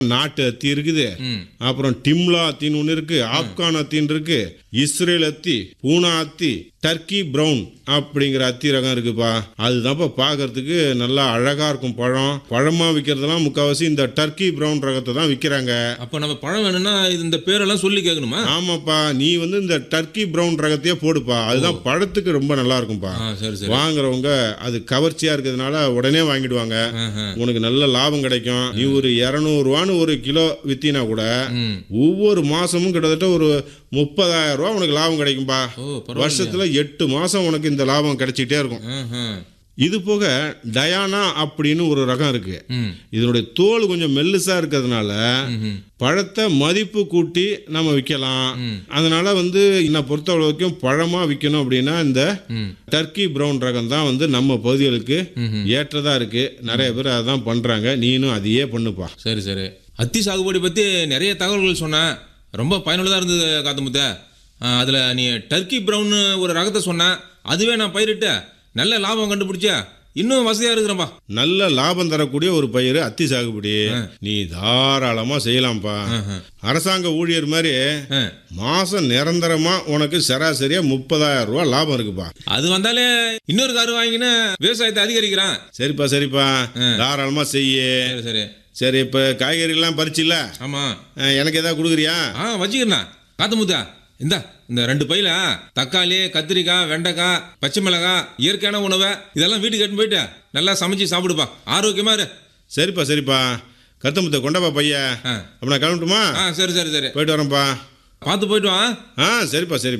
நாட்டு அத்தி இருக்குது ம் அப்புறம் டிம்லா அத்தின்னு ஒன்று இருக்கு ஆப்கான் அத்தின்னு இருக்கு இஸ்ரேல் அத்தி பூனா அத்தி டர்க்கி பிரவுன் அப்படிங்கிற அத்தி ரகம் இருக்குப்பா அதுதான்ப்பா பார்க்கறதுக்கு நல்லா அழகா இருக்கும் பழம் பழமா விற்கிறதெல்லாம் முக்கால்வாசி இந்த டர்க்கி பிரவுன் ரகத்தை தான் விற்கிறாங்க அப்ப நம்ம பழம் வேணும்னா இது இந்த பேரெல்லாம் சொல்லி கேட்கணுமா ஆமாப்பா நீ வந்து இந்த டர்க்கி பிரவுன் ரகத்தையே போடுப்பா அதுதான் பழத்துக்கு ரொம்ப நல்லா இருக்கும்பா ஆ சரி சரி வாங்குறவங்க அது கவர்ச்சியா இருக்கிறதுனால உடனே வாங்கிடுவாங்க ஆஹா. உனக்கு நல்ல லாபம் கிடைக்கும் நீ ஒரு இரநூறுவான்னு ஒரு கிலோ வித்தினா கூட ம் ஒவ்வொரு மாசமும் கிட்டத்தட்ட ஒரு முப்பதாயிரம் ரூபா உனக்கு லாபம் கிடைக்கும்பா ஓ பரவாயில்ல வருஷத்துல எட்டு மாசம் உனக்கு இந்த லாபம் கிடைச்சிட்டே இருக்கும் ஆஹா. இது போக டயானா அப்படின்னு ஒரு ரகம் இருக்கு ம் இதனுடைய தோல் கொஞ்சம் மெல்லுசா இருக்கிறதுனால ம்ஹும். பழத்தை மதிப்பு கூட்டி நம்ம விற்கலாம் ம். அதனால வந்து என்னை பொறுத்த வரைக்கும் பழமா விற்கணும் அப்படின்னா இந்த ம் டர்க்கி பிரவுன் ரகம் தான் வந்து நம்ம பகுதிகளுக்கு ம்ஹும். ஏற்றதா இருக்கு நிறைய பேர் அதான் பண்றாங்க நீனும் அதையே பண்ணுப்பா சரி சரி அத்தி சாகுபடி பற்றி நிறைய தகவல்கள் சொன்னேன் ரொம்ப பயனுள்ளதாக இருந்தது காத்தமுத்த அதில் நீ டர்க்கி ப்ரௌன் ஒரு ரகத்தை சொன்ன அதுவே நான் பயிரிட்டு நல்ல லாபம் கண்டுபிடிச்ச இன்னும் வசதியாக இருக்கிறேன்ப்பா நல்ல லாபம் தரக்கூடிய ஒரு பயிர் அத்தி சாகுபடி நீ தாராளமா செய்யலாம்ப்பா ஆஹா. அரசாங்க ஊழியர் மாதிரி ஆ. மாசம் நிரந்தரமா உனக்கு சராசரியா முப்பதாயிரம் ரூபாய் லாபம் இருக்குப்பா அது வந்தாலே இன்னொரு காரு வாங்கின்னு விவசாயத்தை அதிகரிக்கிறான் சரிப்பா சரிப்பா தாராளமா செய்யு சரி சரி சரி இப்ப காய்கறி எல்லாம் பறிச்சில்ல ஆமாம் அஹ், எனக்கு ஏதாவது கொடுக்குறியா ஆ வச்சுக்கிறேண்ணா காத்தமுத்தா இந்தா இந்த ரெண்டு பையில தக்காளி கத்திரிக்காய் வெண்டைக்காய் பச்சை மிளகாய் இயற்கையான உணவை இதெல்லாம் வீட்டுக்கு எடுத்து போயிட்டு நல்லா சமைச்சு சாப்பிடுப்பா ஆரோக்கியமா இரு சரிப்பா சரிப்பா கத்தமுத்த கொண்டப்பா பைய ஆ. அப்ப நான் கிளம்பட்டுமா ஆ சரி சரி சரி போயிட்டு வரேன்ப்பா பார்த்து போயிட்டு வா ஆ சரிப்பா சரி